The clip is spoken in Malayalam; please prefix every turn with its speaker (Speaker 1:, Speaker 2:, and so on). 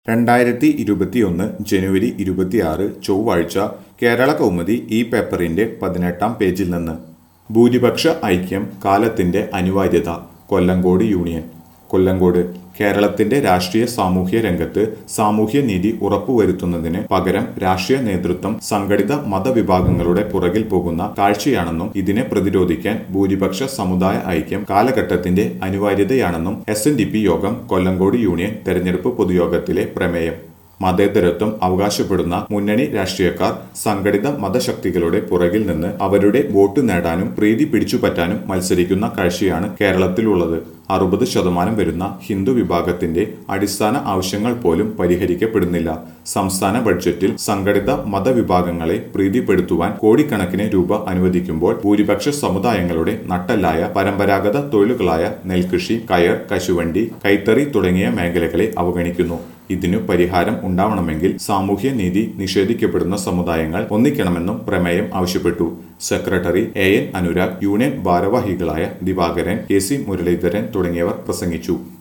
Speaker 1: രണ്ടായിരത്തി ഇരുപത്തിയൊന്ന് ജനുവരി ഇരുപത്തിയാറ് ചൊവ്വാഴ്ച കേരള കൗമുദി ഈ പേപ്പറിന്റെ പതിനെട്ടാം പേജിൽ നിന്ന് ഭൂരിപക്ഷ ഐക്യം കാലത്തിന്റെ അനിവാര്യത കൊല്ലങ്കോട് യൂണിയൻ കൊല്ലങ്കോട് കേരളത്തിന്റെ രാഷ്ട്രീയ സാമൂഹ്യ രംഗത്ത് സാമൂഹ്യ നീതി ഉറപ്പുവരുത്തുന്നതിന് പകരം രാഷ്ട്രീയ നേതൃത്വം സംഘടിത മതവിഭാഗങ്ങളുടെ പുറകിൽ പോകുന്ന കാഴ്ചയാണെന്നും ഇതിനെ പ്രതിരോധിക്കാൻ ഭൂരിപക്ഷ സമുദായ ഐക്യം കാലഘട്ടത്തിന്റെ അനിവാര്യതയാണെന്നും എസ് യോഗം കൊല്ലങ്കോട് യൂണിയൻ തെരഞ്ഞെടുപ്പ് പൊതുയോഗത്തിലെ പ്രമേയം മതേതരത്വം അവകാശപ്പെടുന്ന മുന്നണി രാഷ്ട്രീയക്കാർ സംഘടിത മതശക്തികളുടെ പുറകിൽ നിന്ന് അവരുടെ വോട്ട് നേടാനും പ്രീതി പിടിച്ചുപറ്റാനും മത്സരിക്കുന്ന കാഴ്ചയാണ് കേരളത്തിലുള്ളത് അറുപത് ശതമാനം വരുന്ന ഹിന്ദു വിഭാഗത്തിന്റെ അടിസ്ഥാന ആവശ്യങ്ങൾ പോലും പരിഹരിക്കപ്പെടുന്നില്ല സംസ്ഥാന ബഡ്ജറ്റിൽ സംഘടിത മതവിഭാഗങ്ങളെ പ്രീതിപ്പെടുത്തുവാൻ കോടിക്കണക്കിന് രൂപ അനുവദിക്കുമ്പോൾ ഭൂരിപക്ഷ സമുദായങ്ങളുടെ നട്ടല്ലായ പരമ്പരാഗത തൊഴിലുകളായ നെൽകൃഷി കയർ കശുവണ്ടി കൈത്തറി തുടങ്ങിയ മേഖലകളെ അവഗണിക്കുന്നു ഇതിനു പരിഹാരം ഉണ്ടാവണമെങ്കിൽ സാമൂഹ്യ നീതി നിഷേധിക്കപ്പെടുന്ന സമുദായങ്ങൾ ഒന്നിക്കണമെന്നും പ്രമേയം ആവശ്യപ്പെട്ടു secretary A N Anurag union ഭാരവാഹികളായ ദിവാകരൻ കെ സി മുരളീധരൻ തുടങ്ങിയവർ പ്രസംഗിച്ചു